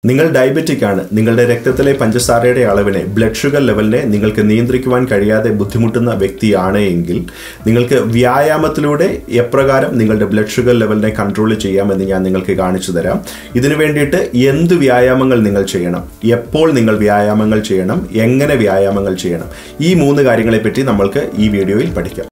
നിങ്ങൾ ഡയബറ്റിക് ആണ് നിങ്ങളുടെ രക്തത്തിലെ പഞ്ചസാരയുടെ അളവിനെ ബ്ലഡ് ഷുഗർ ലെവലിനെ നിങ്ങൾക്ക് നിയന്ത്രിക്കുവാൻ കഴിയാതെ ബുദ്ധിമുട്ടുന്ന വ്യക്തിയാണ് എങ്കിൽ നിങ്ങൾക്ക് വ്യായാമത്തിലൂടെ എപ്രകാരം നിങ്ങളുടെ ബ്ലഡ് ഷുഗർ ലെവലിനെ കൺട്രോൾ ചെയ്യാമെന്ന് ഞാൻ നിങ്ങൾക്ക് കാണിച്ചു തരാം ഇതിനു വേണ്ടിയിട്ട് എന്ത് വ്യായാമങ്ങൾ നിങ്ങൾ ചെയ്യണം എപ്പോൾ നിങ്ങൾ വ്യായാമങ്ങൾ ചെയ്യണം എങ്ങനെ വ്യായാമങ്ങൾ ചെയ്യണം ഈ മൂന്ന് കാര്യങ്ങളെപ്പറ്റി നമ്മൾക്ക് ഈ വീഡിയോയിൽ പഠിക്കാം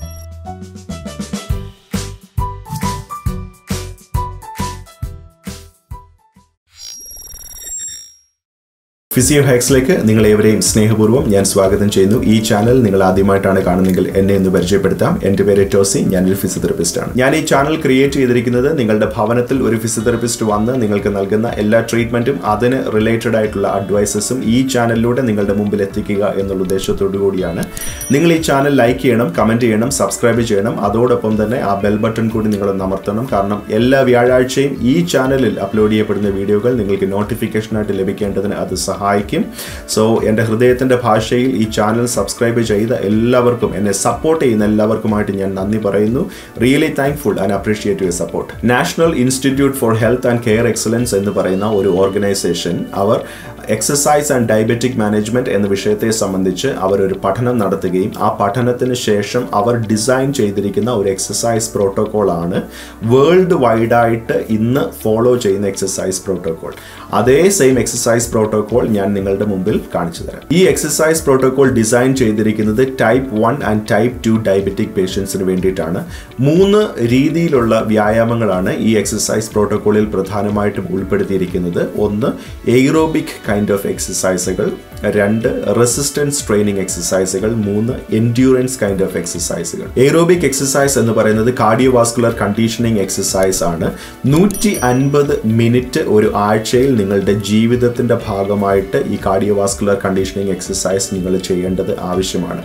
ഫിസിയോ ഹാക്സിലേക്ക് നിങ്ങൾ ഏവരെയും സ്നേഹപൂർവ്വം ഞാൻ സ്വാഗതം ചെയ്യുന്നു ഈ ചാനൽ നിങ്ങൾ ആദ്യമായിട്ടാണ് കാണുന്നതെങ്കിൽ എന്നെ ഒന്ന് പരിചയപ്പെടുത്താം എൻ്റെ പേര് ടോസി ഞാനൊരു ഫിസിയോതെറപ്പിസ്റ്റ് ആണ് ഞാൻ ഈ ചാനൽ ക്രിയേറ്റ് ചെയ്തിരിക്കുന്നത് നിങ്ങളുടെ ഭവനത്തിൽ ഒരു ഫിസിയോതെറപ്പിസ്റ്റ് വന്ന് നിങ്ങൾക്ക് നൽകുന്ന എല്ലാ ട്രീറ്റ്മെന്റും അതിന് റിലേറ്റഡ് ആയിട്ടുള്ള അഡ്വൈസസും ഈ ചാനലിലൂടെ നിങ്ങളുടെ മുമ്പിൽ എത്തിക്കുക എന്നുള്ള ഉദ്ദേശത്തോടു കൂടിയാണ് നിങ്ങൾ ഈ ചാനൽ ലൈക്ക് ചെയ്യണം കമന്റ് ചെയ്യണം സബ്സ്ക്രൈബ് ചെയ്യണം അതോടൊപ്പം തന്നെ ആ ബെൽ ബട്ടൺ കൂടി നിങ്ങൾ അമർത്തണം കാരണം എല്ലാ വ്യാഴാഴ്ചയും ഈ ചാനലിൽ അപ്ലോഡ് ചെയ്യപ്പെടുന്ന വീഡിയോകൾ നിങ്ങൾക്ക് നോട്ടിഫിക്കേഷനായിട്ട് ലഭിക്കേണ്ടതിന് അത് സഹായിക്കും സോ എൻ്റെ ഹൃദയത്തിൻ്റെ ഭാഷയിൽ ഈ ചാനൽ സബ്സ്ക്രൈബ് ചെയ്ത എല്ലാവർക്കും എന്നെ സപ്പോർട്ട് ചെയ്യുന്ന എല്ലാവർക്കുമായിട്ട് ഞാൻ നന്ദി പറയുന്നു really thankful and appreciate your support National Institute for Health and Care Excellence എന്ന് പറയുന്ന ഒരു ഓർഗനൈസേഷൻ അവർ എക്സസൈസ് ആൻഡ് ഡയബറ്റിക് മാനേജ്മെന്റ് എന്ന വിഷയത്തെ സംബന്ധിച്ച് അവർ ഒരു പഠനം നടത്തുകയും ആ പഠനത്തിന് ശേഷം അവർ ഡിസൈൻ ചെയ്തിരിക്കുന്ന ഒരു എക്സസൈസ് പ്രോട്ടോകോൾ ആണ് വേൾഡ് വൈഡായിട്ട് ഇന്ന് ഫോളോ ചെയ്യുന്ന എക്സസൈസ് പ്രോട്ടോകോൾ അതേ സെയിം എക്സസൈസ് പ്രോട്ടോകോൾ ഞാൻ നിങ്ങളുടെ മുമ്പിൽ കാണിച്ചു തരാം ഈ എക്സസൈസ് പ്രോട്ടോകോൾ ഡിസൈൻ ചെയ്തിരിക്കുന്നത് type one and type two diabetic പേഷ്യൻസിന് വേണ്ടിയിട്ടാണ് മൂന്ന് രീതിയിലുള്ള വ്യായാമങ്ങളാണ് ഈ എക്സസൈസ് പ്രോട്ടോകോളിൽ പ്രധാനമായിട്ടും ഉൾപ്പെടുത്തിയിരിക്കുന്നത് ഒന്ന് എയ്റോബിക് കൈൻഡ് ഓഫ് എക്സസൈസുകൾ രണ്ട് റെസിസ്റ്റൻസ് ട്രെയിനിങ് എക്സസൈസുകൾ മൂന്ന് എൻഡ്യൂറൻസ് കൈൻഡ് ഓഫ് എക്സസൈസുകൾ എയ്റോബിക് എക്സസൈസ് എന്ന് പറയുന്നത് കാർഡിയോവാസ്കുലർ കണ്ടീഷനിങ് എക്സസൈസ് ആണ് നൂറ്റി അൻപത് മിനിറ്റ് ഒരു ആഴ്ചയിൽ നിങ്ങളുടെ ജീവിതത്തിന്റെ ഭാഗമായിട്ട് ഈ കാർഡിയോവാസ്കുലർ കണ്ടീഷനിങ് എക്സസൈസ് നിങ്ങൾ ചെയ്യേണ്ടത് ആവശ്യമാണ്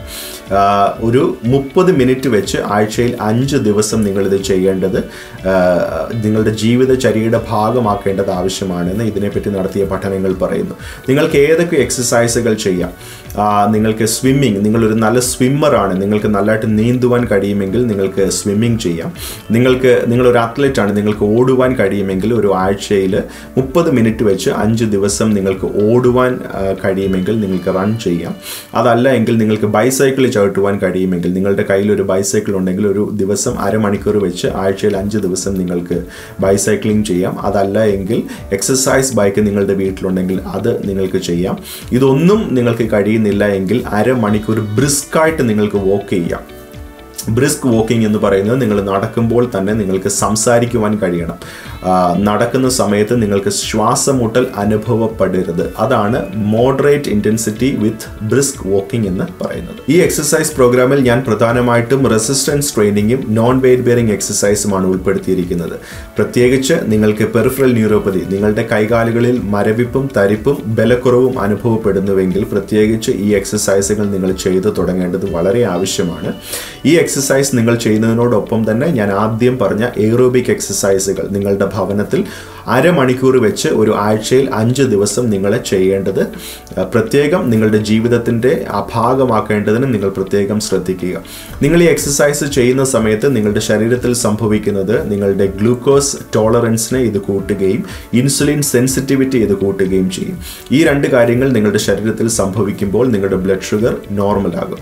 ഒരു മുപ്പത് മിനിറ്റ് വെച്ച് ആഴ്ചയിൽ അഞ്ച് ദിവസം നിങ്ങളിത് ചെയ്യേണ്ടത് നിങ്ങളുടെ ജീവിതചര്യയുടെ ഭാഗമാക്കേണ്ടത് ആവശ്യമാണെന്ന് ഇതിനെപ്പറ്റി നടത്തിയ പഠനങ്ങൾ പറയുന്നു നിങ്ങൾക്ക് ഏതൊക്കെ എക്സസൈസുകൾ ചെയ്യാം നിങ്ങൾക്ക് സ്വിമ്മിങ് നിങ്ങളൊരു നല്ല സ്വിമ്മറാണ് നിങ്ങൾക്ക് നല്ലതായിട്ട് നീന്തുവാൻ കഴിയുമെങ്കിൽ നിങ്ങൾക്ക് സ്വിമ്മിങ് ചെയ്യാം നിങ്ങൾക്ക് നിങ്ങളൊരു അത്ലറ്റ് ആണ് നിങ്ങൾക്ക് ഓടുവാൻ കഴിയുമെങ്കിൽ ഒരു ആഴ്ചയിൽ മുപ്പത് മിനിറ്റ് വെച്ച് അഞ്ച് ദിവസം നിങ്ങൾക്ക് ഓടുവാൻ കഴിയുമെങ്കിൽ നിങ്ങൾക്ക് റൺ ചെയ്യാം അതല്ല എങ്കിൽ നിങ്ങൾക്ക് ബൈസൈക്കിൾ ചവിട്ടുവാൻ കഴിയുമെങ്കിൽ നിങ്ങളുടെ കയ്യിൽ ഒരു ബൈസൈക്കിൾ ഉണ്ടെങ്കിൽ ഒരു ദിവസം അരമണിക്കൂർ വെച്ച് ആഴ്ചയിൽ അഞ്ച് ദിവസം നിങ്ങൾക്ക് ബൈസൈക്ലിംഗ് ചെയ്യാം അതല്ല എങ്കിൽ എക്സസൈസ് ബൈക്ക് നിങ്ങളുടെ വീട്ടിലുണ്ടെങ്കിൽ അത് നിങ്ങൾക്ക് ചെയ്യാം ഇതൊന്നും നിങ്ങൾക്ക് കഴിയുന്നില്ല എങ്കിൽ അരമണിക്കൂർ ബ്രിസ്കായിട്ട് നിങ്ങൾക്ക് വോക്ക് ചെയ്യാം ബ്രിസ്ക് വാക്കിംഗ് എന്ന് പറയുന്നത് നിങ്ങൾ നടക്കുമ്പോൾ തന്നെ നിങ്ങൾക്ക് സംസാരിക്കുവാൻ കഴിയണം നടക്കുന്ന സമയത്ത് നിങ്ങൾക്ക് ശ്വാസമുട്ടൽ അനുഭവപ്പെടരുത് അതാണ് moderate intensity with brisk walking എന്ന് പറയുന്നത് ഈ എക്സസൈസ് പ്രോഗ്രാമിൽ ഞാൻ പ്രധാനമായിട്ടും റെസിസ്റ്റൻസ് ട്രെയിനിങ്ങും നോൺ വെയ്റ്റ് ബെയറിംഗ് എക്സസൈസുമാണ് ഉൾപ്പെടുത്തിയിരിക്കുന്നത് പ്രത്യേകിച്ച് നിങ്ങൾക്ക് പെറിഫറൽ ന്യൂറോപ്പതി നിങ്ങളുടെ കൈകാലുകളിൽ മരവിപ്പും തരിപ്പും ബലക്കുറവും അനുഭവപ്പെടുന്നുവെങ്കിൽ പ്രത്യേകിച്ച് ഈ എക്സസൈസുകൾ നിങ്ങൾ ചെയ്തു തുടങ്ങേണ്ടത് വളരെ ആവശ്യമാണ് ഈ എക്സസൈസ് നിങ്ങൾ ചെയ്യുന്നതിനോടൊപ്പം തന്നെ ഞാൻ ആദ്യം പറഞ്ഞ എയ്റോബിക് എക്സസൈസുകൾ നിങ്ങളുടെ ഭവനത്തിൽ അരമണിക്കൂർ വെച്ച് ഒരു ആഴ്ചയിൽ അഞ്ച് ദിവസം നിങ്ങൾ ചെയ്യേണ്ടത് പ്രത്യേകം നിങ്ങളുടെ ജീവിതത്തിൻ്റെ ഭാഗമാക്കേണ്ടതിന് നിങ്ങൾ പ്രത്യേകം ശ്രദ്ധിക്കുക നിങ്ങൾ ഈ എക്സസൈസ് ചെയ്യുന്ന സമയത്ത് നിങ്ങളുടെ ശരീരത്തിൽ സംഭവിക്കുന്നത് നിങ്ങളുടെ ഗ്ലൂക്കോസ് ടോളറൻസിനെ ഇത് കൂട്ടുകയും ഇൻസുലിൻ സെൻസിറ്റിവിറ്റി ഇത് കൂട്ടുകയും ചെയ്യും ഈ രണ്ട് കാര്യങ്ങൾ നിങ്ങളുടെ ശരീരത്തിൽ സംഭവിക്കുമ്പോൾ നിങ്ങളുടെ ബ്ലഡ് ഷുഗർ നോർമൽ ആകും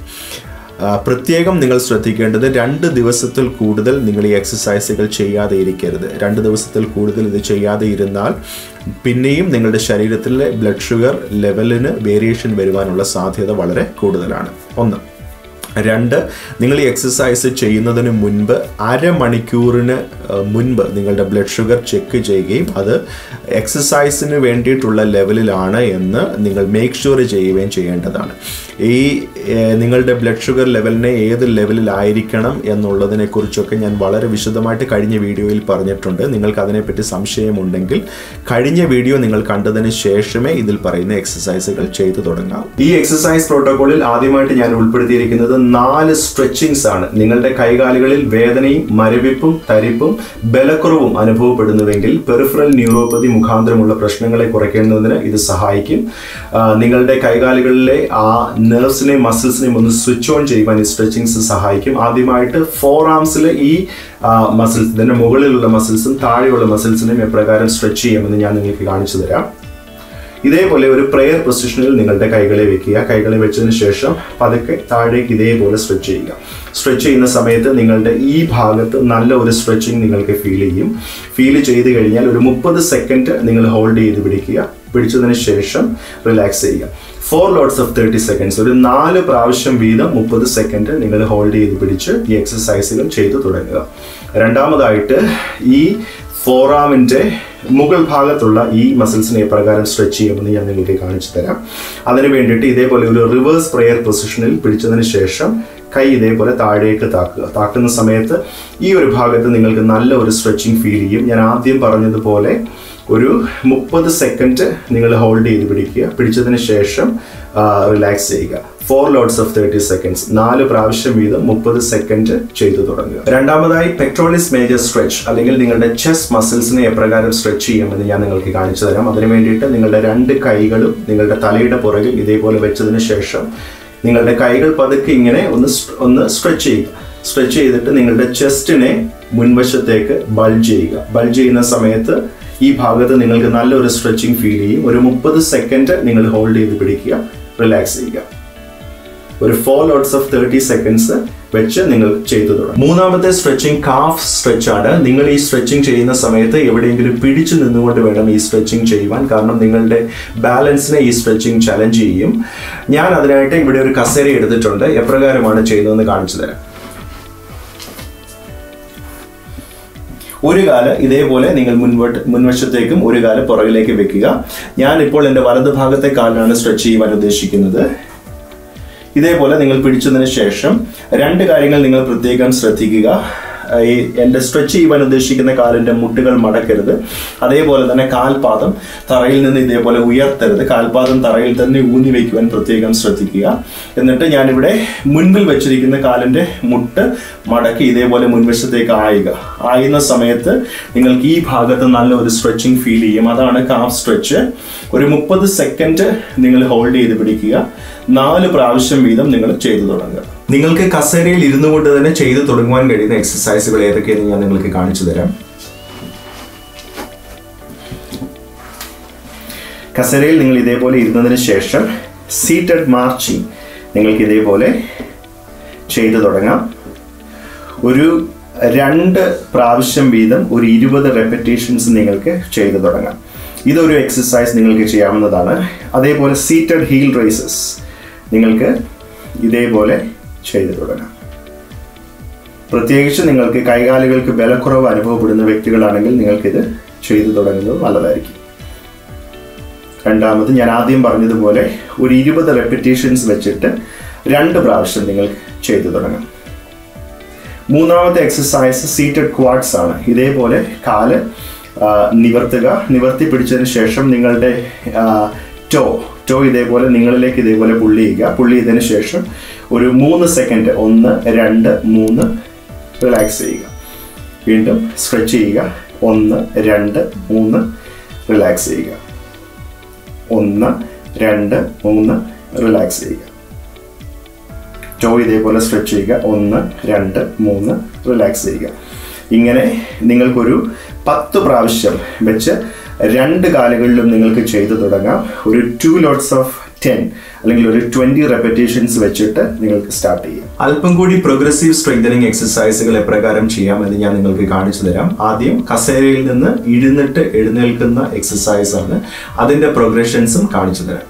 പ്രത്യേകം നിങ്ങൾ ശ്രദ്ധിക്കേണ്ടത് രണ്ട് ദിവസത്തിൽ കൂടുതൽ നിങ്ങൾ ഈ എക്സസൈസുകൾ ചെയ്യാതെ ഇരിക്കരുത് രണ്ട് ദിവസത്തിൽ കൂടുതൽ ഇത് ചെയ്യാതെ ഇരുന്നാൽ പിന്നെയും നിങ്ങളുടെ ശരീരത്തിലെ ബ്ലഡ് ഷുഗർ ലെവലിന് വേരിയേഷൻ വരുവാനുള്ള സാധ്യത വളരെ കൂടുതലാണ് ഒന്ന് രണ്ട് നിങ്ങൾ ഈ എക്സസൈസ് ചെയ്യുന്നതിന് മുൻപ് അരമണിക്കൂറിന് മുൻപ് നിങ്ങളുടെ ബ്ലഡ് ഷുഗർ ചെക്ക് ചെയ്യുകയും അത് എക്സസൈസിന് വേണ്ടിയിട്ടുള്ള ലെവലിലാണ് എന്ന് നിങ്ങൾ മേക്ക് ഷുവർ ചെയ്യുകയും ചെയ്യേണ്ടതാണ് ഈ നിങ്ങളുടെ ബ്ലഡ് ഷുഗർ ലെവലിനെ ഏത് ലെവലിലായിരിക്കണം എന്നുള്ളതിനെക്കുറിച്ചൊക്കെ ഞാൻ വളരെ വിശദമായിട്ട് കഴിഞ്ഞ വീഡിയോയിൽ പറഞ്ഞിട്ടുണ്ട് നിങ്ങൾക്ക് അതിനെപ്പറ്റി സംശയമുണ്ടെങ്കിൽ കഴിഞ്ഞ വീഡിയോ നിങ്ങൾ കണ്ടതിന് ശേഷമേ ഇതിൽ പറയുന്ന എക്സസൈസുകൾ ചെയ്തു തുടങ്ങാം ഈ എക്സസൈസ് പ്രോട്ടോകോളിൽ ആദ്യമായിട്ട് ഞാൻ ഉൾപ്പെടുത്തിയിരിക്കുന്നത് നാല് സ്ട്രെച്ചിങ്സ് ആണ് നിങ്ങളുടെ കൈകാലുകളിൽ വേദനയും മരവിപ്പും തരിപ്പും ബലക്കുറവും അനുഭവപ്പെടുന്നുവെങ്കിൽ പെറിഫറൽ ന്യൂറോപ്പതി മുഖാന്തരമുള്ള പ്രശ്നങ്ങളെ കുറയ്ക്കുന്നതിന് ഇത് സഹായിക്കും നിങ്ങളുടെ കൈകാലുകളിലെ ആ നെർവ്സിനെയും മസിൽസിനെയും ഒന്ന് സ്വിച്ച് ഓൺ ചെയ്യുവാൻ ഈ സ്ട്രെച്ചിങ്സ് സഹായിക്കും ആദ്യമായിട്ട് ഫോർ ആംസിലെ ഈ മസിൽസ് ഇതിന്റെ മുകളിലുള്ള മസിൽസും താഴെയുള്ള മസിൽസിനെയും എപ്രകാരം സ്ട്രെച്ച് ചെയ്യുമെന്ന് ഞാൻ നിങ്ങൾക്ക് കാണിച്ചു തരാം ഇതേപോലെ ഒരു പ്രെയർ പൊസിഷനിൽ നിങ്ങളുടെ കൈകളെ വെക്കുക കൈകളെ വെച്ചതിന് ശേഷം പതുക്കെ താഴേക്ക് ഇതേപോലെ സ്ട്രെച്ച് ചെയ്യുക സ്ട്രെച്ച് ചെയ്യുന്ന സമയത്ത് നിങ്ങളുടെ ഈ ഭാഗത്ത് നല്ല ഒരു സ്ട്രെച്ചിങ് നിങ്ങൾക്ക് ഫീൽ ചെയ്യും ഫീൽ ചെയ്ത് കഴിഞ്ഞാൽ ഒരു മുപ്പത് സെക്കൻഡ് നിങ്ങൾ ഹോൾഡ് ചെയ്ത് പിടിക്കുക പിടിച്ചതിന് ശേഷം റിലാക്സ് ചെയ്യുക four lots of thirty seconds ഒരു നാല് പ്രാവശ്യം വീതം മുപ്പത് സെക്കൻഡ് നിങ്ങൾ ഹോൾഡ് ചെയ്ത് പിടിച്ച് ഈ എക്സസൈസുകൾ ചെയ്തു തുടങ്ങുക രണ്ടാമതായിട്ട് ഈ ഫോറാമിൻ്റെ മുകൾ ഭാഗത്തുള്ള ഈ മസിൽസിനെ എപ്രകാരം സ്ട്രെച്ച് ചെയ്യുമെന്ന് ഞാൻ നിങ്ങൾക്ക് കാണിച്ചു തരാം അതിന് വേണ്ടിയിട്ട് ഇതേപോലെ ഒരു റിവേഴ്സ് പ്രെയർ പൊസിഷനിൽ പിടിച്ചതിന് ശേഷം കൈ ഇതേപോലെ താഴേക്ക് താക്കുക താക്കുന്ന സമയത്ത് ഈ ഒരു ഭാഗത്ത് നിങ്ങൾക്ക് നല്ല ഒരു സ്ട്രെച്ചിങ് ഫീൽ ചെയ്യും ഞാൻ ആദ്യം പറഞ്ഞതുപോലെ ഒരു മുപ്പത് സെക്കൻഡ് നിങ്ങൾ ഹോൾഡ് ചെയ്ത് പിടിക്കുക പിടിച്ചതിന് ശേഷം റിലാക്സ് ചെയ്യുക four lots of thirty seconds നാല് പ്രാവശ്യം വീതം മുപ്പത് സെക്കൻഡ് ചെയ്തു തുടങ്ങുക രണ്ടാമതായി പെക്ട്രോളിസ് മേജർ സ്ട്രെച്ച് അല്ലെങ്കിൽ നിങ്ങളുടെ ചെസ്റ്റ് മസിൽസിനെ എപ്രകാരം സ്ട്രെച്ച് ചെയ്യുമെന്ന് ഞാൻ നിങ്ങൾക്ക് കാണിച്ചു തരാം അതിന് വേണ്ടിയിട്ട് നിങ്ങളുടെ രണ്ട് കൈകളും നിങ്ങളുടെ തലയുടെ പുറകിൽ ഇതേപോലെ വെച്ചതിന് ശേഷം നിങ്ങളുടെ കൈകൾ പതുക്കെ ഇങ്ങനെ ഒന്ന് സ്- ഒന്ന് സ്ട്രെച്ച് ചെയ്യുക സ്ട്രെച്ച് ചെയ്തിട്ട് നിങ്ങളുടെ ചെസ്റ്റിനെ മുൻവശത്തേക്ക് ബൾജ് ചെയ്യുക ബൾജ് ചെയ്യുന്ന സമയത്ത് ഈ ഭാഗത്ത് നിങ്ങൾക്ക് നല്ലൊരു സ്ട്രെച്ചിങ് ഫീൽ ചെയ്യും ഒരു മുപ്പത് സെക്കൻഡ് നിങ്ങൾ ഹോൾഡ് ചെയ്ത് പിടിക്കുക റിലാക്സ് ചെയ്യുക ഒരു four lots of thirty seconds വെച്ച് നിങ്ങൾ ചെയ്തു തുടങ്ങും മൂന്നാമത്തെ സ്ട്രെച്ചിങ് കാഫ് സ്ട്രെച്ച് ആണ് നിങ്ങൾ ഈ സ്ട്രെച്ചിങ് ചെയ്യുന്ന സമയത്ത് എവിടെയെങ്കിലും പിടിച്ചു നിന്നുകൊണ്ട് വേണം ഈ സ്ട്രെച്ചിങ് ചെയ്യുവാൻ കാരണം നിങ്ങളുടെ ബാലൻസിനെ ഈ സ്ട്രെച്ചിങ് ചലഞ്ച് ചെയ്യും ഞാൻ അതിനായിട്ട് ഇവിടെ ഒരു കസേര എടുത്തിട്ടുണ്ട് എപ്രകാരമാണ് ചെയ്യുന്നതെന്ന് കാണിച്ചു തരാം ഒരു കാല് ഇതേപോലെ നിങ്ങൾ മുൻപോട്ട് മുൻവശത്തേക്കും ഒരു കാല് പുറകിലേക്ക് വെക്കുക ഞാൻ ഇപ്പോൾ എൻ്റെ വലത് ഭാഗത്തെ കാലിനാണ് സ്ട്രെച്ച് ചെയ്യുവാൻ ഉദ്ദേശിക്കുന്നത് ഇതേപോലെ നിങ്ങൾ പിടിച്ചതിന് ശേഷം രണ്ട് കാര്യങ്ങൾ നിങ്ങൾ പ്രത്യേകം ശ്രദ്ധിക്കുക ഈ എൻ്റെ സ്ട്രെച്ച് ചെയ്യുവാൻ ഉദ്ദേശിക്കുന്ന കാലിൻ്റെ മുട്ടുകൾ മടക്കരുത് അതേപോലെ തന്നെ കാൽപാദം തറയിൽ നിന്ന് ഇതേപോലെ ഉയർത്തരുത് കാൽപാദം തറയിൽ തന്നെ ഊന്നി വയ്ക്കുവാൻ പ്രത്യേകം ശ്രദ്ധിക്കുക എന്നിട്ട് ഞാനിവിടെ മുൻപിൽ വെച്ചിരിക്കുന്ന കാലിൻ്റെ മുട്ട് മടക്കി ഇതേപോലെ മുൻവശത്തേക്ക് ആയുക ആയുന്ന സമയത്ത് നിങ്ങൾക്ക് ഈ ഭാഗത്ത് നല്ല ഒരു സ്ട്രെച്ചിങ് ഫീൽ ചെയ്യും അതാണ് കാഫ് സ്ട്രെച്ച് ഒരു മുപ്പത് സെക്കൻഡ് നിങ്ങൾ ഹോൾഡ് ചെയ്ത് പിടിക്കുക നാല് പ്രാവശ്യം വീതം നിങ്ങൾ ചെയ്തു തുടങ്ങുക നിങ്ങൾക്ക് കസേരയിൽ ഇരുന്നു കൊണ്ട് തന്നെ ചെയ്തു തുടങ്ങുവാൻ കഴിയുന്ന എക്സസൈസുകൾ ഏതൊക്കെയെന്ന് ഞാൻ നിങ്ങൾക്ക് കാണിച്ചു തരാം കസേരയിൽ നിങ്ങൾ ഇതേപോലെ ഇരുന്നതിന് ശേഷം സീറ്റഡ് മാർച്ചിങ് നിങ്ങൾക്ക് ഇതേപോലെ ചെയ്തു തുടങ്ങാം ഒരു രണ്ട് പ്രാവശ്യം വീതം ഒരു ഇരുപത് റെപ്പറ്റേഷൻസ് നിങ്ങൾക്ക് ചെയ്തു തുടങ്ങാം ഇതൊരു എക്സസൈസ് നിങ്ങൾക്ക് ചെയ്യാവുന്നതാണ് അതേപോലെ സീറ്റഡ് ഹീൽ റേസസ് നിങ്ങൾക്ക് ഇതേപോലെ ചെയ്തു തുടങ്ങാം പ്രത്യേകിച്ച് നിങ്ങൾക്ക് കൈകാലുകൾക്ക് ബലക്കുറവ് അനുഭവപ്പെടുന്ന വ്യക്തികളാണെങ്കിൽ നിങ്ങൾക്കിത് ചെയ്തു തുടങ്ങുന്നത് നല്ലതായിരിക്കും രണ്ടാമത് ഞാൻ ആദ്യം പറഞ്ഞതുപോലെ ഒരു ഇരുപത് റെപ്പിറ്റേഷൻസ് വെച്ചിട്ട് രണ്ട് പ്രാവശ്യം നിങ്ങൾ ചെയ്തു തുടങ്ങാം മൂന്നാമത്തെ എക്സസൈസ് സീറ്റഡ് ക്വാഡ്സ് ആണ് ഇതേപോലെ കാല് ആ, നിവർത്തുക നിവർത്തി പിടിച്ചതിന് ശേഷം നിങ്ങളുടെ ടോ ടോ ഇതേപോലെ നിങ്ങളിലേക്ക് ഇതേപോലെ പുള്ളി ചെയ്യുക പുള്ളി ചെയ്തതിന് ശേഷം ഒരു മൂന്ന് സെക്കൻഡ് ഒന്ന് രണ്ട് മൂന്ന് റിലാക്സ് ചെയ്യുക വീണ്ടും സ്ട്രെച്ച് ചെയ്യുക ഒന്ന് രണ്ട് മൂന്ന് റിലാക്സ് ചെയ്യുക ഒന്ന് രണ്ട് മൂന്ന് റിലാക്സ് ചെയ്യുക ടോ ഇതേപോലെ സ്ട്രെച്ച് ചെയ്യുക ഒന്ന് രണ്ട് മൂന്ന് റിലാക്സ് ചെയ്യുക ഇങ്ങനെ നിങ്ങൾക്കൊരു പത്ത് പ്രാവശ്യം വെച്ച് രണ്ട് കാലുകളിലും നിങ്ങൾക്ക് ചെയ്തു തുടങ്ങാം ഒരു ടു ലോട്ട്സ് ഓഫ് ടെൻ അല്ലെങ്കിൽ ഒരു ട്വന്റി റെപ്പറ്റേഷൻസ് വെച്ചിട്ട് നിങ്ങൾക്ക് സ്റ്റാർട്ട് ചെയ്യാം അല്പം കൂടി പ്രോഗ്രസീവ് സ്ട്രെങ്തനിങ് എക്സസൈസുകൾ എപ്രകാരം ചെയ്യാമെന്ന് ഞാൻ നിങ്ങൾക്ക് കാണിച്ചു തരാം ആദ്യം കസേരയിൽ നിന്ന് ഇരുന്നിട്ട് എഴുന്നേൽക്കുന്ന എക്സസൈസ് ആണ് അതിന്റെ പ്രോഗ്രഷൻസും കാണിച്ചു തരാം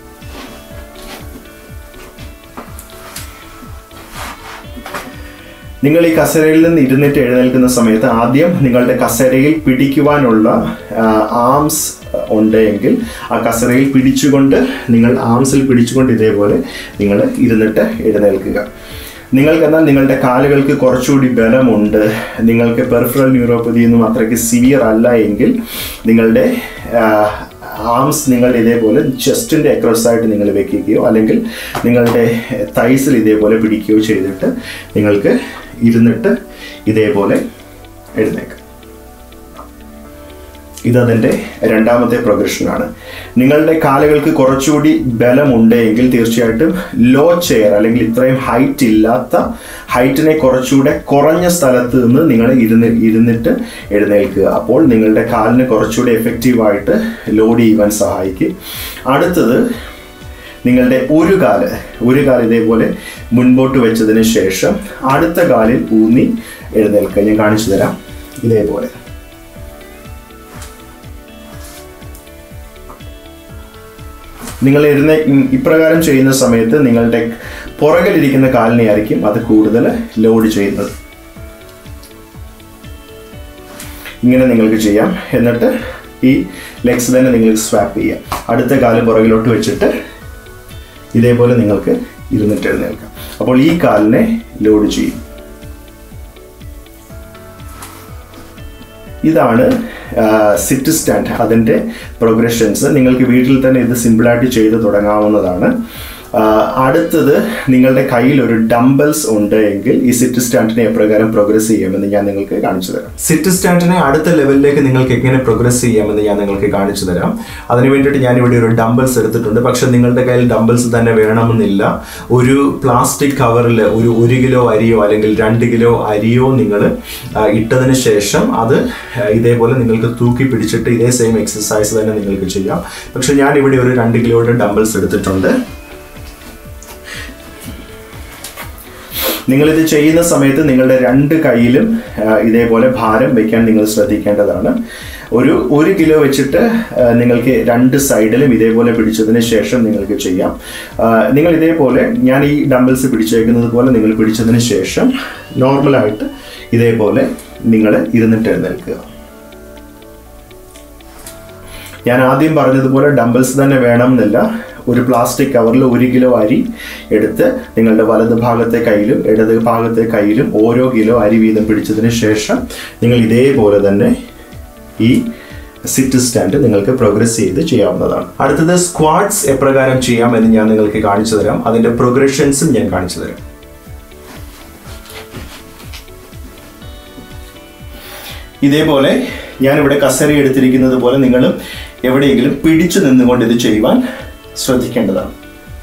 നിങ്ങൾ ഈ കസേരയിൽ നിന്ന് ഇരുന്നിട്ട് എഴുന്നേൽക്കുന്ന സമയത്ത് ആദ്യം നിങ്ങളുടെ കസേരയിൽ പിടിക്കുവാനുള്ള ആംസ് ഉണ്ടെങ്കിൽ ആ കസേരയിൽ പിടിച്ചുകൊണ്ട് നിങ്ങൾ ആംസിൽ പിടിച്ചുകൊണ്ട് ഇതേപോലെ നിങ്ങൾ ഇരുന്നിട്ട് എഴുന്നേൽക്കുക നിങ്ങൾക്കെന്നാൽ നിങ്ങളുടെ കാലുകൾക്ക് കുറച്ചുകൂടി ബലമുണ്ട് നിങ്ങൾക്ക് പെർഫറൽ ന്യൂറോപ്പതി ഒന്നും അത്രയ്ക്ക് സിവിയർ അല്ല എങ്കിൽ നിങ്ങളുടെ ആംസ് നിങ്ങൾ ഇതേപോലെ ചെസ്റ്റിൻ്റെ ആയിട്ട് നിങ്ങൾ വെക്കുകയോ അല്ലെങ്കിൽ നിങ്ങളുടെ തൈസിൽ ഇതേപോലെ പിടിക്കുകയോ ചെയ്തിട്ട് നിങ്ങൾക്ക് ഇരുന്നിട്ട് ഇതേപോലെ എഴുന്നേക്കാം ഇതതിൻ്റെ രണ്ടാമത്തെ പ്രൊഗ്രഷനാണ് നിങ്ങളുടെ കാലുകൾക്ക് കുറച്ചുകൂടി ബലമുണ്ടെങ്കിൽ തീർച്ചയായിട്ടും ലോ ചെയർ അല്ലെങ്കിൽ ഇത്രയും ഹൈറ്റ് ഇല്ലാത്ത ഹൈറ്റിനെ കുറച്ചുകൂടെ കുറഞ്ഞ സ്ഥലത്ത് നിന്ന് നിങ്ങൾ ഇരുന്ന് ഇരുന്നിട്ട് എഴുന്നേൽക്കുക അപ്പോൾ നിങ്ങളുടെ കാലിന് കുറച്ചുകൂടി എഫക്റ്റീവായിട്ട് ലോഡ് ചെയ്യുവാൻ സഹായിക്കും അടുത്തത് നിങ്ങളുടെ ഒരു കാല് ഒരു കാല് ഇതേപോലെ മുൻപോട്ട് വെച്ചതിന് ശേഷം അടുത്ത കാലിൽ ഊന്നി എഴുന്നേൽക്കുക ഞാൻ കാണിച്ചു തരാം ഇതേപോലെ നിങ്ങൾ എഴുന്നേ ഇപ്രകാരം ചെയ്യുന്ന സമയത്ത് നിങ്ങളുടെ പുറകിലിരിക്കുന്ന കാലിനെ ആയിരിക്കും അത് കൂടുതൽ ലോഡ് ചെയ്യുന്നത് ഇങ്ങനെ നിങ്ങൾക്ക് ചെയ്യാം എന്നിട്ട് ഈ ലെഗ്സ് തന്നെ നിങ്ങൾക്ക് സ്വാപ്പ് ചെയ്യാം അടുത്ത കാല് പുറകിലോട്ട് വെച്ചിട്ട് ഇതേപോലെ നിങ്ങൾക്ക് ഇരുന്നിട്ട് എഴുന്നേൽക്കാം അപ്പോൾ ഈ കാലിനെ ലോഡ് ചെയ്യും ഇതാണ് സിറ്റ് സ്റ്റാൻഡ് അതിൻ്റെ പ്രോഗ്രഷൻസ് നിങ്ങൾക്ക് വീട്ടിൽ തന്നെ ഇത് സിമ്പിളായിട്ട് ചെയ്ത് തുടങ്ങാവുന്നതാണ് ആ, അടുത്തത് നിങ്ങളുടെ കയ്യിൽ ഒരു ഡംബൽസ് ഉണ്ട് എങ്കിൽ ഈ സിറ്റ് സ്റ്റാൻഡിനെ എപ്രകാരം പ്രോഗ്രസ് ചെയ്യാമെന്ന് ഞാൻ നിങ്ങൾക്ക് കാണിച്ചു തരാം സിറ്റ് സ്റ്റാൻഡിനെ അടുത്ത ലെവലിലേക്ക് നിങ്ങൾക്ക് എങ്ങനെ പ്രോഗ്രസ് ചെയ്യാമെന്ന് ഞാൻ നിങ്ങൾക്ക് കാണിച്ചു തരാം അതിന് വേണ്ടിയിട്ട് ഞാൻ ഇവിടെ ഒരു ഡംബൽസ് എടുത്തിട്ടുണ്ട് പക്ഷെ നിങ്ങളുടെ കയ്യിൽ ഡംബൽസ് തന്നെ വേണമെന്നില്ല ഒരു പ്ലാസ്റ്റിക് കവറിൽ ഒരു ഒരു കിലോ അരിയോ അല്ലെങ്കിൽ രണ്ട് കിലോ അരിയോ നിങ്ങൾ ഇട്ടതിന് ശേഷം അത് ആ, ഇതേപോലെ നിങ്ങൾക്ക് തൂക്കി പിടിച്ചിട്ട് ഇതേ സെയിം എക്സസൈസ് തന്നെ നിങ്ങൾക്ക് ചെയ്യാം പക്ഷെ ഞാൻ ഇവിടെ ഒരു രണ്ട് കിലോയുടെ ഡംബൽസ് എടുത്തിട്ടുണ്ട് നിങ്ങളിത് ചെയ്യുന്ന സമയത്ത് നിങ്ങളുടെ രണ്ട് കയ്യിലും ആ, ഇതേപോലെ ഭാരം വയ്ക്കാൻ നിങ്ങൾ ശ്രദ്ധിക്കേണ്ടതാണ് ഒരു ഒരു കിലോ വെച്ചിട്ട് ആ, നിങ്ങൾക്ക് രണ്ട് സൈഡിലും ഇതേപോലെ പിടിച്ചതിന് ശേഷം നിങ്ങൾക്ക് ചെയ്യാം ആ, നിങ്ങൾ ഇതേപോലെ ഞാൻ ഈ ഡംബിൾസ് പിടിച്ചേക്കുന്നത് പോലെ നിങ്ങൾ പിടിച്ചതിന് ശേഷം നോർമലായിട്ട് ഇതേപോലെ നിങ്ങൾ ഇരുന്നിട്ട് എഴുന്നേൽക്കുക ഞാൻ ആദ്യം പറഞ്ഞതുപോലെ ഡംബിൾസ് തന്നെ വേണമെന്നില്ല ഒരു പ്ലാസ്റ്റിക് കവറിൽ ഒരു കിലോ അരി എടുത്ത് നിങ്ങളുടെ വലത് ഭാഗത്തെ കയ്യിലും ഇടത് ഭാഗത്തെ കയ്യിലും ഓരോ കിലോ അരി വീതം പിടിച്ചതിന് ശേഷം നിങ്ങൾ ഇതേപോലെ തന്നെ ഈ സിറ്റ് സ്റ്റാൻഡ് നിങ്ങൾക്ക് പ്രോഗ്രസ് ചെയ്ത് ചെയ്യാവുന്നതാണ് അടുത്തത് സ്ക്വാഡ്സ് എപ്രകാരം ചെയ്യാം എന്ന് ഞാൻ നിങ്ങൾക്ക് കാണിച്ചു തരാം അതിന്റെ പ്രോഗ്രഷൻസും ഞാൻ കാണിച്ചു തരാം ഇതേപോലെ ഞാനിവിടെ കസര എടുത്തിരിക്കുന്നത് പോലെ നിങ്ങൾ എവിടെയെങ്കിലും പിടിച്ചു നിന്നുകൊണ്ട് ഇത് ചെയ്യുവാൻ ശ്രദ്ധിക്കേണ്ടതാണ്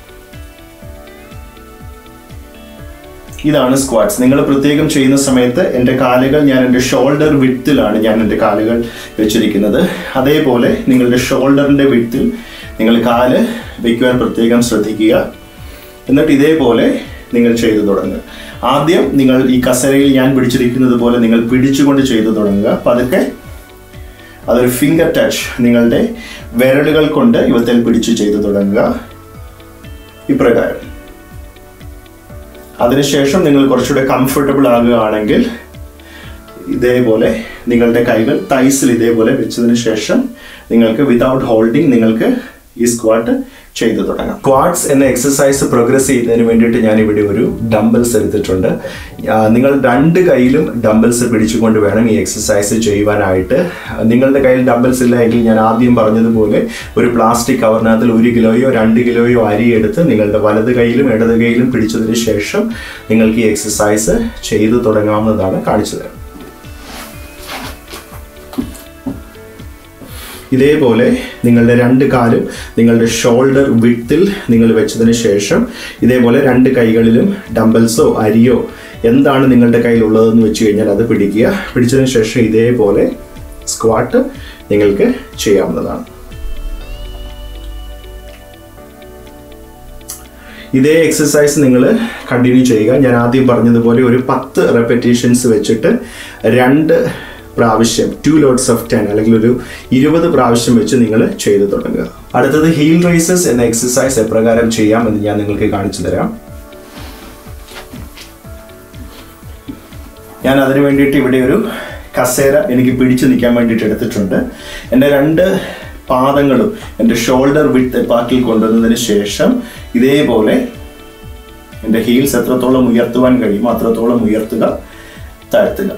ഇതാണ് സ്ക്വാഡ്സ് നിങ്ങൾ പ്രത്യേകം ചെയ്യുന്ന സമയത്ത് എൻ്റെ കാലുകൾ ഞാൻ എൻ്റെ ഷോൾഡർ വിട്ടിലാണ് ഞാൻ എൻ്റെ കാലുകൾ വെച്ചിരിക്കുന്നത് അതേപോലെ നിങ്ങളുടെ ഷോൾഡറിൻ്റെ വിട്ടിൽ നിങ്ങൾ കാല് വയ്ക്കുവാൻ പ്രത്യേകം ശ്രദ്ധിക്കുക എന്നിട്ട് ഇതേപോലെ നിങ്ങൾ ചെയ്തു തുടങ്ങുക ആദ്യം നിങ്ങൾ ഈ കസരയിൽ ഞാൻ പിടിച്ചിരിക്കുന്നത് പോലെ നിങ്ങൾ പിടിച്ചുകൊണ്ട് ചെയ്തു തുടങ്ങുക പതുക്കെ അതൊരു ഫിംഗർ ടച്ച് നിങ്ങളുടെ വിരലുകൾ കൊണ്ട് ഇവത്തിൽ പിടിച്ച് ചെയ്തു തുടങ്ങുക ഇപ്രകാരം അതിനുശേഷം നിങ്ങൾ കുറച്ചുകൂടെ കംഫർട്ടബിൾ ആകുകയാണെങ്കിൽ ഇതേപോലെ നിങ്ങളുടെ കൈകൾ തൈസിൽ ഇതേപോലെ വെച്ചതിന് ശേഷം നിങ്ങൾക്ക് വിതൗട്ട് ഹോൾഡിംഗ് നിങ്ങൾക്ക് ഈ സ്ക്വാട്ട് ചെയ്തു തുടങ്ങാം സ്ക്വാട്സ് എന്ന എക്സസൈസ് പ്രോഗ്രസ് ചെയ്യുന്നതിന് വേണ്ടിയിട്ട് ഞാൻ ഇവിടെ ഒരു ഡംബൽസ് എടുത്തിട്ടുണ്ട് ആ, നിങ്ങൾ രണ്ട് കയ്യിലും ഡംബൽസ് പിടിച്ചുകൊണ്ട് വേണം ഈ എക്സസൈസ് ചെയ്യുവാനായിട്ട് നിങ്ങളുടെ കയ്യിൽ ഡംബൽസ് ഇല്ല എങ്കിൽ ഞാൻ ആദ്യം പറഞ്ഞതുപോലെ ഒരു പ്ലാസ്റ്റിക് കവറിനകത്തിൽ ഒരു കിലോയോ രണ്ട് കിലോയോ അരി എടുത്ത് നിങ്ങളുടെ വലത് കൈയിലും ഇടത് കൈയിലും പിടിച്ചതിന് ശേഷം നിങ്ങൾക്ക് ഈ എക്സസൈസ് ചെയ്തു തുടങ്ങാവുന്നതാണ് കാണിച്ചു തരാം ഇതേപോലെ നിങ്ങളുടെ രണ്ട് കാലും നിങ്ങളുടെ ഷോൾഡർ വിട്ടിൽ നിങ്ങൾ വെച്ചതിന് ശേഷം ഇതേപോലെ രണ്ട് കൈകളിലും ഡംബൽസോ അരിയോ എന്താണ് നിങ്ങളുടെ കയ്യിലുള്ളതെന്ന് വെച്ച് കഴിഞ്ഞാൽ അത് പിടിക്കുക പിടിച്ചതിന് ശേഷം ഇതേപോലെ സ്ക്വാട്ട് നിങ്ങൾക്ക് ചെയ്യാവുന്നതാണ് ഇതേ എക്സസൈസ് നിങ്ങൾ കണ്ടിന്യൂ ചെയ്യുക ഞാൻ ആദ്യം പറഞ്ഞതുപോലെ ഒരു പത്ത് റെപ്പറ്റീഷൻസ് വെച്ചിട്ട് രണ്ട് പ്രാവശ്യം ടു ലോഡ്സ് ഓഫ് ടെൻ അല്ലെങ്കിൽ ഒരു ഇരുപത് പ്രാവശ്യം വെച്ച് നിങ്ങൾ ചെയ്തു തുടങ്ങുക അടുത്തത് ഹീൽ റേസസ് എന്ന എക്സസൈസ് എപ്രകാരം ചെയ്യാം എന്ന് ഞാൻ നിങ്ങൾക്ക് കാണിച്ചു തരാം ഞാൻ അതിന് വേണ്ടിയിട്ട് ഇവിടെ ഒരു കസേര എനിക്ക് പിടിച്ചു നിൽക്കാൻ വേണ്ടിയിട്ട് എടുത്തിട്ടുണ്ട് എൻ്റെ രണ്ട് പാദങ്ങളും എൻ്റെ ഷോൾഡർ വിട്ട് പാക്കിൽ കൊണ്ടുവന്നതിന് ശേഷം ഇതേപോലെ എൻ്റെ ഹീൽസ് എത്രത്തോളം ഉയർത്തുവാൻ കഴിയുമോ അത്രത്തോളം ഉയർത്തുക താഴ്ത്തുക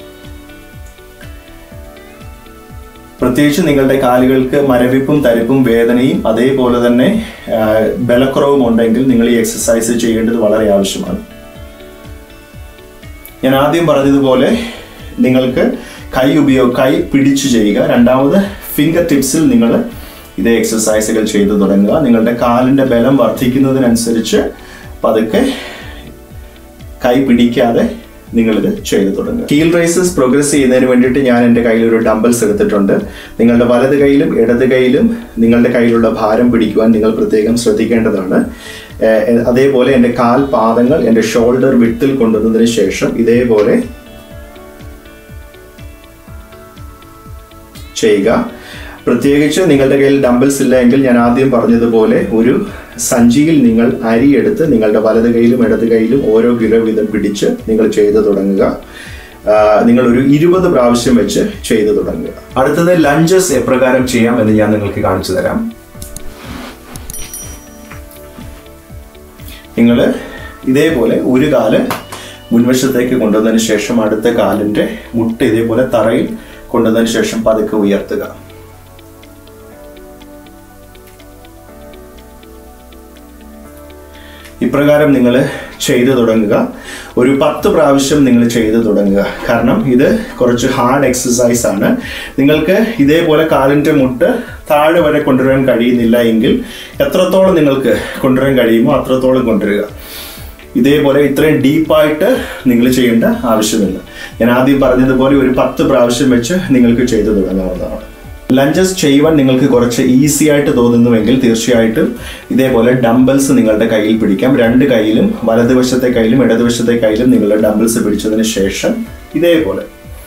പ്രത്യേകിച്ച് നിങ്ങളുടെ കാലുകൾക്ക് മരവിപ്പും തരിപ്പും വേദനയും അതേപോലെ തന്നെ ആ, ബലക്കുറവും ഉണ്ടെങ്കിൽ നിങ്ങൾ ഈ എക്സസൈസ് ചെയ്യേണ്ടത് വളരെ ആവശ്യമാണ് ഞാൻ ആദ്യം പറഞ്ഞതുപോലെ നിങ്ങൾക്ക് കൈ ഉപയോഗ കൈ പിടിച്ചു ചെയ്യുക രണ്ടാമത് ഫിംഗർ ടിപ്സിൽ നിങ്ങൾ ഇതേ എക്സസൈസുകൾ ചെയ്തു തുടങ്ങുക നിങ്ങളുടെ കാലിൻ്റെ ബലം വർദ്ധിക്കുന്നതിനനുസരിച്ച് പതുക്കെ കൈ പിടിക്കാതെ നിങ്ങളിത് ചെയ്തു തുടങ്ങുക ഹീൽ റൈസസ് പ്രോഗ്രസ് ചെയ്യുന്നതിന് വേണ്ടിയിട്ട് ഞാൻ എൻ്റെ കയ്യിൽ ഒരു ഡംബൽസ് എടുത്തിട്ടുണ്ട് നിങ്ങളുടെ വലത് കൈയിലും ഇടത് കൈയിലും നിങ്ങളുടെ കയ്യിലുള്ള ഭാരം പിടിക്കുവാൻ നിങ്ങൾ പ്രത്യേകം ശ്രദ്ധിക്കേണ്ടതാണ് ഏഹ് അതേപോലെ എൻ്റെ കാൽ പാദങ്ങൾ എൻ്റെ ഷോൾഡർ വിട്ടിൽ കൊണ്ടുവന്നതിന് ശേഷം ഇതേപോലെ ചെയ്യുക പ്രത്യേകിച്ച് നിങ്ങളുടെ കയ്യിൽ ഡംബിൾസ് ഇല്ല എങ്കിൽ ഞാൻ ആദ്യം പറഞ്ഞതുപോലെ ഒരു സഞ്ചിയിൽ നിങ്ങൾ അരിയെടുത്ത് നിങ്ങളുടെ വലത് കൈയിലും ഇടത് കൈയിലും ഓരോ കിലോ വീതം പിടിച്ച് നിങ്ങൾ ചെയ്തു തുടങ്ങുക ആ, നിങ്ങൾ ഒരു ഇരുപത് പ്രാവശ്യം വെച്ച് ചെയ്തു തുടങ്ങുക അടുത്തത് ലഞ്ചസ് എപ്രകാരം ചെയ്യാം എന്ന് ഞാൻ നിങ്ങൾക്ക് കാണിച്ചു തരാം നിങ്ങൾ ഇതേപോലെ ഒരു കാല് മുൻവശത്തേക്ക് കൊണ്ടുവന്നതിന് ശേഷം അടുത്ത കാലിൻ്റെ മുട്ട് ഇതേപോലെ തറയിൽ കൊണ്ടുവന്നതിന് ശേഷം പതുക്കെ ഉയർത്തുക ഇപ്രകാരം നിങ്ങൾ ചെയ്തു തുടങ്ങുക ഒരു പത്ത് പ്രാവശ്യം നിങ്ങൾ ചെയ്തു തുടങ്ങുക കാരണം ഇത് കുറച്ച് ഹാർഡ് എക്സസൈസ് ആണ് നിങ്ങൾക്ക് ഇതേപോലെ കാലിൻ്റെ മുട്ട് താഴെ വരെ കൊണ്ടുവരാൻ കഴിയുന്നില്ല എങ്കിൽ എത്രത്തോളം നിങ്ങൾക്ക് കൊണ്ടുവരാൻ കഴിയുമോ അത്രത്തോളം കൊണ്ടുവരിക ഇതേപോലെ ഇത്രയും ഡീപ്പായിട്ട് നിങ്ങൾ ചെയ്യേണ്ട ആവശ്യമില്ല ഞാൻ ആദ്യം പറഞ്ഞതുപോലെ ഒരു പത്ത് പ്രാവശ്യം വെച്ച് നിങ്ങൾക്ക് ചെയ്തു തുടങ്ങാവുന്നതാണ് ലഞ്ചസ് ചെയ്യുവാൻ നിങ്ങൾക്ക് കുറച്ച് ഈസി ആയിട്ട് തോന്നുന്നുവെങ്കിൽ തീർച്ചയായിട്ടും ഇതേപോലെ ഡംബൽസ് നിങ്ങളുടെ കയ്യിൽ പിടിക്കാം രണ്ട് കൈയിലും വലതുവശത്തെ കയ്യിലും ഇടതുവശത്തെ കയ്യിലും നിങ്ങളുടെ ഡംബൽസ് പിടിച്ചതിന് ശേഷം ഇതേപോലെ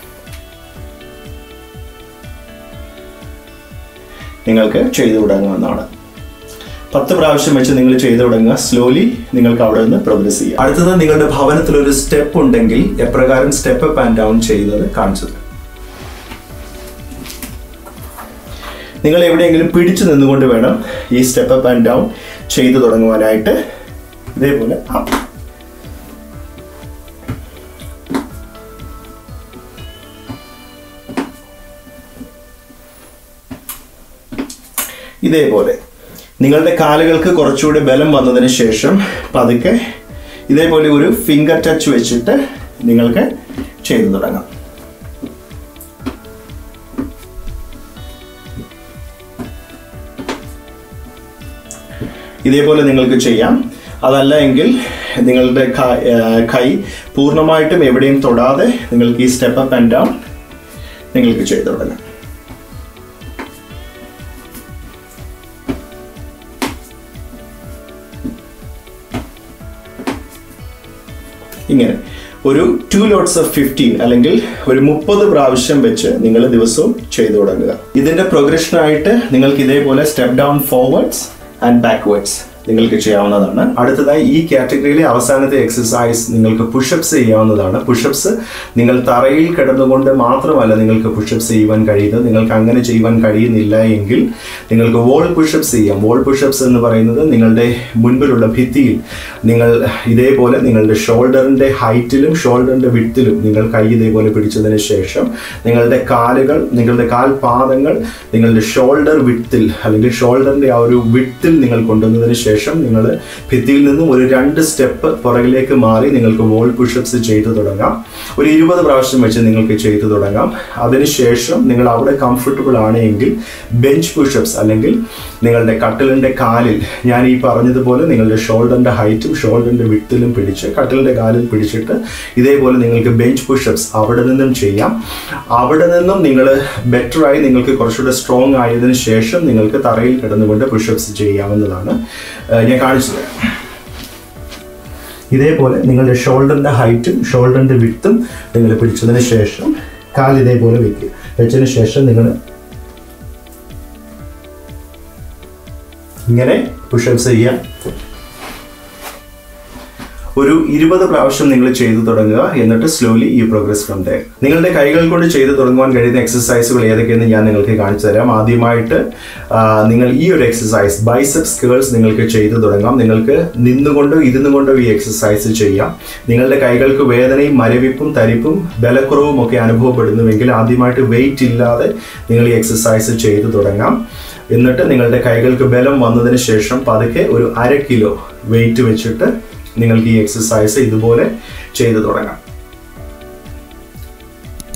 നിങ്ങൾക്ക് ചെയ്തു തുടങ്ങാവുന്നതാണ് പത്ത് പ്രാവശ്യം വെച്ച് നിങ്ങൾ ചെയ്തു തുടങ്ങുക സ്ലോലി നിങ്ങൾക്ക് അവിടെ നിന്ന് പ്രോഗ്രസ് ചെയ്യാം അടുത്തത് നിങ്ങളുടെ ഭവനത്തിൽ ഒരു സ്റ്റെപ്പ് ഉണ്ടെങ്കിൽ എപ്രകാരം സ്റ്റെപ്പ് അപ്പ് ആൻഡ് ഡൗൺ ചെയ്യുന്നത് കാണിച്ചത് നിങ്ങൾ എവിടെയെങ്കിലും പിടിച്ചു നിന്നുകൊണ്ട് വേണം ഈ സ്റ്റെപ്പ് അപ്പ് ആൻഡ് ഡൗൺ ചെയ്തു തുടങ്ങുവാനായിട്ട് ഇതേപോലെ up. ഇതേപോലെ നിങ്ങളുടെ കാലുകൾക്ക് കുറച്ചുകൂടി ബലം വന്നതിന് ശേഷം പതുക്കെ ഇതേപോലെ ഒരു ഫിംഗർ ടച്ച് വെച്ചിട്ട് നിങ്ങൾക്ക് ചെയ്തു തുടങ്ങാം ഇതേപോലെ നിങ്ങൾക്ക് ചെയ്യാം അതല്ല എങ്കിൽ നിങ്ങളുടെ ക- ഏർ കൈ പൂർണ്ണമായിട്ടും എവിടെയും തൊടാതെ നിങ്ങൾക്ക് ഈ സ്റ്റെപ്പ് അപ്പ് ആൻഡ് ഡൗൺ നിങ്ങൾക്ക് ചെയ്തു തുടങ്ങാം ഇങ്ങനെ ഒരു ടു ലോട്ട്സ് ഓഫ് ഫിഫ്റ്റീൻ അല്ലെങ്കിൽ ഒരു മുപ്പത് പ്രാവശ്യം വെച്ച് നിങ്ങൾ ദിവസവും ചെയ്തു തുടങ്ങുക ഇതിന്റെ പ്രോഗ്രഷനായിട്ട് നിങ്ങൾക്ക് ഇതേപോലെ step down forwards and backwards നിങ്ങൾക്ക് ചെയ്യാവുന്നതാണ് അടുത്തതായി ഈ കാറ്റഗറിയിലെ അവസാനത്തെ എക്സസൈസ് നിങ്ങൾക്ക് പുഷപ്സ് ചെയ്യാവുന്നതാണ് പുഷപ്സ് നിങ്ങൾ തറയിൽ കിടന്നുകൊണ്ട് മാത്രമല്ല നിങ്ങൾക്ക് പുഷപ്സ് ചെയ്യുവാൻ കഴിയുന്നത് നിങ്ങൾക്ക് അങ്ങനെ ചെയ്യുവാൻ കഴിയുന്നില്ല എങ്കിൽ നിങ്ങൾക്ക് വോൾ പുഷപ്സ് ചെയ്യാം വോൾ പുഷപ്സ് എന്ന് പറയുന്നത് നിങ്ങളുടെ മുൻപിലുള്ള ഭിത്തിയിൽ നിങ്ങൾ ഇതേപോലെ നിങ്ങളുടെ ഷോൾഡറിന്റെ ഹൈറ്റിലും ഷോൾഡറിന്റെ വിട്ടിലും നിങ്ങൾ കൈ ഇതേപോലെ പിടിച്ചതിന് ശേഷം നിങ്ങളുടെ കാലുകൾ നിങ്ങളുടെ കാൽ പാദങ്ങൾ നിങ്ങളുടെ ഷോൾഡർ വിട്ടിൽ അല്ലെങ്കിൽ ഷോൾഡറിന്റെ ആ ഒരു വിട്ടിൽ നിങ്ങൾ കൊണ്ടുവന്നതിന് ശേഷം നിങ്ങൾ ഭിത്തിയിൽ നിന്നും ഒരു രണ്ട് സ്റ്റെപ്പ് പുറകിലേക്ക് മാറി നിങ്ങൾക്ക് വോൾ പുഷപ്സ് ചെയ്തു തുടങ്ങാം ഒരു ഇരുപത് പ്രാവശ്യം വെച്ച് നിങ്ങൾക്ക് ചെയ്തു തുടങ്ങാം അതിനുശേഷം നിങ്ങൾ അവിടെ കംഫർട്ടബിൾ ആണ് എങ്കിൽ ബെഞ്ച് പുഷപ്സ് അല്ലെങ്കിൽ നിങ്ങളുടെ കട്ടിലിന്റെ കാലിൽ ഞാൻ ഈ പറഞ്ഞതുപോലെ നിങ്ങളുടെ ഷോൾഡറിന്റെ ഹൈറ്റും ഷോൾഡറിന്റെ വിട്ടിലും പിടിച്ച് കട്ടിലിന്റെ കാലിൽ പിടിച്ചിട്ട് ഇതേപോലെ നിങ്ങൾക്ക് ബെഞ്ച് പുഷപ്സ് അവിടെ നിന്നും ചെയ്യാം അവിടെ നിന്നും നിങ്ങൾ ബെറ്ററായി നിങ്ങൾക്ക് കുറച്ചുകൂടെ സ്ട്രോങ് ആയതിനു ശേഷം നിങ്ങൾക്ക് തറയിൽ കിടന്നുകൊണ്ട് പുഷപ്സ് ചെയ്യാവുന്നതാണ് ഏഹ് ഞാൻ കാണിച്ചു തരാം ഇതേപോലെ നിങ്ങളുടെ ഷോൾഡറിന്റെ ഹൈറ്റും ഷോൾഡറിന്റെ വിട്ടും നിങ്ങൾ പിടിച്ചതിന് ശേഷം കാൽ ഇതേപോലെ വെക്കുക വെച്ചതിന് ശേഷം നിങ്ങൾ ഇങ്ങനെ പുഷപ്സ് ചെയ്യാം ഒരു ഇരുപത് പ്രാവശ്യം നിങ്ങൾ ചെയ്തു തുടങ്ങുക എന്നിട്ട് സ്ലോലി ഈ പ്രോഗ്രസ് ഫ്രം ദയർ നിങ്ങളുടെ കൈകൾ കൊണ്ട് ചെയ്തു തുടങ്ങുവാൻ കഴിയുന്ന എക്സസൈസുകൾ ഏതൊക്കെയെന്ന് ഞാൻ നിങ്ങൾക്ക് കാണിച്ചു തരാം ആദ്യമായിട്ട് ആ, നിങ്ങൾ ഈ ഒരു എക്സസൈസ് ബൈസെപ്സ് കേൾസ് നിങ്ങൾക്ക് ചെയ്തു തുടങ്ങാം നിങ്ങൾക്ക് നിന്നുകൊണ്ടോ ഇരുന്നു കൊണ്ടോ ഈ എക്സസൈസ് ചെയ്യാം നിങ്ങളുടെ കൈകൾക്ക് വേദനയും മരവിപ്പും തരിപ്പും ബലക്കുറവും ഒക്കെ അനുഭവപ്പെടുന്നുവെങ്കിൽ ആദ്യമായിട്ട് വെയിറ്റ് ഇല്ലാതെ നിങ്ങൾ ഈ എക്സസൈസ് ചെയ്തു തുടങ്ങാം എന്നിട്ട് നിങ്ങളുടെ കൈകൾക്ക് ബലം വന്നതിന് ശേഷം പതുക്കെ ഒരു അര കിലോ വെയിറ്റ് വെച്ചിട്ട് നിങ്ങൾക്ക് ഈ എക്സസൈസ് ഇതുപോലെ ചെയ്തു തുടങ്ങാം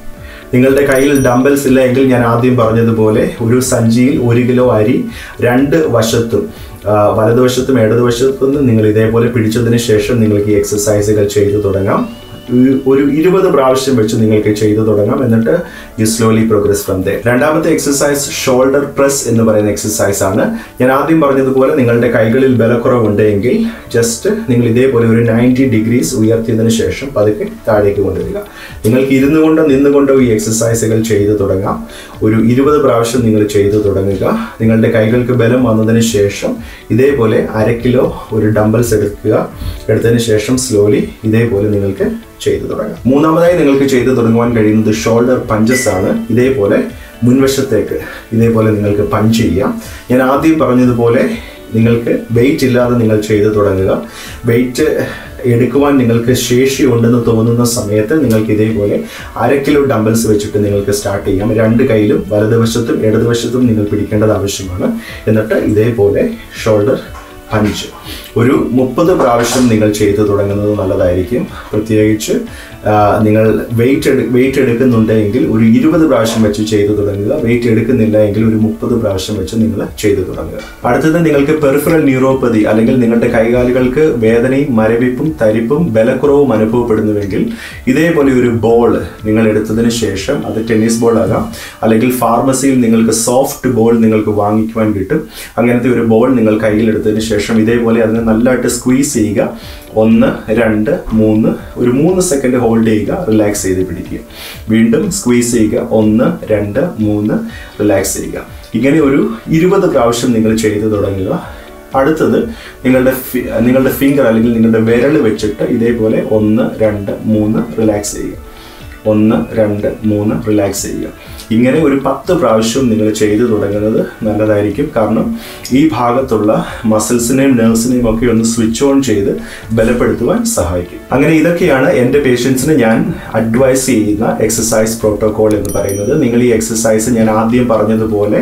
നിങ്ങളുടെ കയ്യിൽ ഡംബൽസ് ഇല്ല എങ്കിൽ ഞാൻ ആദ്യം പറഞ്ഞതുപോലെ ഒരു സഞ്ചിയിൽ ഒരു കിലോ അരി രണ്ട് വശത്തും ആ, വലതുവശത്തും ഇടതുവശത്തും നിങ്ങൾ ഇതേപോലെ പിടിച്ചതിന് ശേഷം നിങ്ങൾക്ക് ഈ എക്സസൈസുകൾ ചെയ്തു തുടങ്ങാം ഒരു- ഒരു ഇരുപത് പ്രാവശ്യം വെച്ച് നിങ്ങൾക്ക് ചെയ്തു തുടങ്ങാം എന്നിട്ട് you slowly progress from there രണ്ടാമത്തെ എക്സസൈസ് ഷോൾഡർ പ്രസ് എന്ന് പറയുന്ന എക്സസൈസ് ആണ് ഞാൻ ആദ്യം പറഞ്ഞതുപോലെ നിങ്ങളുടെ കൈകളിൽ ബലക്കുറവുണ്ടെങ്കിൽ ജസ്റ്റ് നിങ്ങൾ ഇതേപോലെ ഒരു നയൻറ്റി ഡിഗ്രീസ് ഉയർത്തിയതിനു ശേഷം പതുക്കെ താഴേക്ക് കൊണ്ടുവരിക നിങ്ങൾക്ക് ഇരുന്നു കൊണ്ടോ നിന്നുകൊണ്ടോ ഈ എക്സസൈസുകൾ ചെയ്തു തുടങ്ങാം ഒരു ഇരുപത് പ്രാവശ്യം നിങ്ങൾ ചെയ്തു തുടങ്ങുക നിങ്ങളുടെ കൈകൾക്ക് ബലം വന്നതിന് ശേഷം ഇതേപോലെ അര കിലോ ഒരു ഡംബൽസ് എടുക്കുക എടുത്തതിന് ശേഷം സ്ലോലി ഇതേപോലെ നിങ്ങൾക്ക് ചെയ്തു തുടങ്ങാം മൂന്നാമതായി നിങ്ങൾക്ക് ചെയ്തു തുടങ്ങുവാൻ കഴിയുന്നത് ഷോൾഡർ പഞ്ചസ് ആണ് ഇതേപോലെ മുൻവശത്തേക്ക് ഇതേപോലെ നിങ്ങൾക്ക് പഞ്ച് ചെയ്യാം ഞാൻ ആദ്യം പറഞ്ഞതുപോലെ നിങ്ങൾക്ക് വെയിറ്റ് ഇല്ലാതെ നിങ്ങൾ ചെയ്തു തുടങ്ങുക വെയിറ്റ് എടുക്കുവാൻ നിങ്ങൾക്ക് ശേഷിയുണ്ടെന്ന് തോന്നുന്ന സമയത്ത് നിങ്ങൾക്ക് ഇതേപോലെ അര കിലോ ഡംബൽസ് വെച്ചിട്ട് നിങ്ങൾക്ക് സ്റ്റാർട്ട് ചെയ്യാം രണ്ട് കൈയിലും വലതുവശത്തും ഇടതുവശത്തും നിങ്ങൾ പിടിക്കേണ്ടത് ആവശ്യമാണ് എന്നിട്ട് ഇതേപോലെ ഷോൾഡർ പഞ്ച് ഒരു മുപ്പത് പ്രാവശ്യം നിങ്ങൾ ചെയ്തു തുടങ്ങുന്നത് നല്ലതായിരിക്കും പ്രത്യേകിച്ച് ആ, നിങ്ങൾ വെയിറ്റ് എടു വെയിറ്റ് എടുക്കുന്നുണ്ടെങ്കിൽ ഒരു ഇരുപത് പ്രാവശ്യം വെച്ച് ചെയ്തു തുടങ്ങുക വെയിറ്റ് എടുക്കുന്നില്ല എങ്കിൽ ഒരു മുപ്പത് പ്രാവശ്യം വെച്ച് നിങ്ങൾ ചെയ്തു തുടങ്ങുക അടുത്തത് നിങ്ങൾക്ക് പെർഫറൽ ന്യൂറോപ്പതി അല്ലെങ്കിൽ നിങ്ങളുടെ കൈകാലുകൾക്ക് വേദനയും മരവിപ്പും തരിപ്പും ബലക്കുറവും അനുഭവപ്പെടുന്നുവെങ്കിൽ ഇതേപോലെ ഒരു ബോൾ നിങ്ങൾ എടുത്തതിന് ശേഷം അത് ടെന്നീസ് ബോൾ ആകാം അല്ലെങ്കിൽ ഫാർമസിയിൽ നിങ്ങൾക്ക് സോഫ്റ്റ് ബോൾ നിങ്ങൾക്ക് വാങ്ങിക്കുവാൻ കിട്ടും അങ്ങനത്തെ ഒരു ബോൾ നിങ്ങൾ കയ്യിൽ എടുത്തതിന് ശേഷം ഇതേപോലെ അതിനെ നല്ലതായിട്ട് സ്ക്വീസ് ചെയ്യുക ഒന്ന് രണ്ട് മൂന്ന് ഒരു മൂന്ന് സെക്കൻഡ് ഹോൾഡ് ചെയ്യുക റിലാക്സ് ചെയ്ത് പിടിക്കുക വീണ്ടും സ്ക്വീസ് ചെയ്യുക ഒന്ന് രണ്ട് മൂന്ന് റിലാക്സ് ചെയ്യുക ഇങ്ങനെ ഒരു ഇരുപത് പ്രാവശ്യം നിങ്ങൾ ചെയ്തു തുടങ്ങുക അടുത്തത് നിങ്ങളുടെ ഫി- നിങ്ങളുടെ ഫിംഗർ അല്ലെങ്കിൽ നിങ്ങളുടെ വിരൽ വെച്ചിട്ട് ഇതേപോലെ ഒന്ന് രണ്ട് മൂന്ന് റിലാക്സ് ചെയ്യുക ഒന്ന് രണ്ട് മൂന്ന് റിലാക്സ് ചെയ്യുക ഇങ്ങനെ ഒരു പത്ത് പ്രാവശ്യം നിങ്ങൾ ചെയ്തു തുടങ്ങുന്നത് നല്ലതായിരിക്കും കാരണം ഈ ഭാഗത്തുള്ള മസിൽസിനെയും നെർവ്സിനെയും ഒക്കെ ഒന്ന് സ്വിച്ച് ഓൺ ചെയ്ത് ബലപ്പെടുത്തുവാൻ സഹായിക്കും അങ്ങനെ ഇതൊക്കെയാണ് എൻ്റെ പേഷ്യൻസിന് ഞാൻ അഡ്വൈസ് ചെയ്യുന്ന എക്സസൈസ് പ്രോട്ടോകോൾ എന്ന് പറയുന്നത് നിങ്ങൾ ഈ എക്സസൈസ് ഞാൻ ആദ്യം പറഞ്ഞതുപോലെ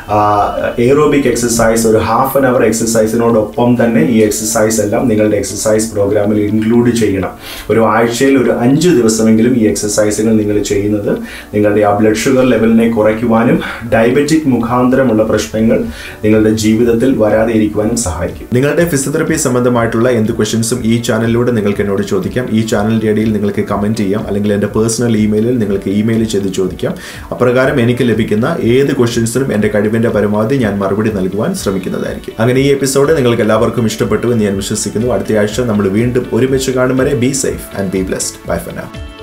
എയറോബിക് എക്സസൈസ് ഒരു ഹാഫ് ആൻ അവർ എക്സസൈസിനോടൊപ്പം തന്നെ ഈ എക്സസൈസ് എല്ലാം നിങ്ങളുടെ എക്സസൈസ് പ്രോഗ്രാമിൽ ഇൻക്ലൂഡ് ചെയ്യണം ഒരു ആഴ്ചയിൽ ഒരു അഞ്ച് ദിവസമെങ്കിലും ഈ എക്സസൈസുകൾ നിങ്ങൾ ചെയ്യുന്നത് നിങ്ങളുടെ ആ ബ്ലഡ് ഷുഗർ ലെവലിനെ കുറയ്ക്കുവാനും ഡയബറ്റിക് മുഖാന്തരമുള്ള പ്രശ്നങ്ങൾ നിങ്ങളുടെ ജീവിതത്തിൽ വരാതെ ഇരിക്കുവാനും സഹായിക്കും നിങ്ങളുടെ ഫിസിയോതെറപ്പി സംബന്ധമായിട്ടുള്ള എന്ത് ക്വസ്റ്റ്യൻസും ഈ ചാനലിലൂടെ നിങ്ങൾക്ക് എന്നോട് ചോദിക്കാം ഈ ചാനലിൻ്റെ ഇടയിൽ നിങ്ങൾക്ക് കമൻറ്റ് ചെയ്യാം അല്ലെങ്കിൽ എൻ്റെ പേഴ്സണൽ ഇമെയിലിൽ നിങ്ങൾക്ക് ഇമെയിൽ ചെയ്ത് ചോദിക്കാം അപ്രകാരം എനിക്ക് ലഭിക്കുന്ന ഏത് ക്വസ്റ്റ്യൻസിനും എൻ്റെ കഴിവിൻ്റെ പരമാവധി ഞാൻ മറുപടി നൽകുവാൻ ശ്രമിക്കുന്നതായിരിക്കും അങ്ങനെ ഈ എപ്പിസോഡ് നിങ്ങൾക്ക് എല്ലാവർക്കും ഇഷ്ടപ്പെട്ടു എന്ന് ഞാൻ വിശ്വസിക്കുന്നു അടുത്ത ആഴ്ച നമ്മൾ വീണ്ടും ഒരുമിച്ച് കാണും വരെ be safe and be blessed bye for now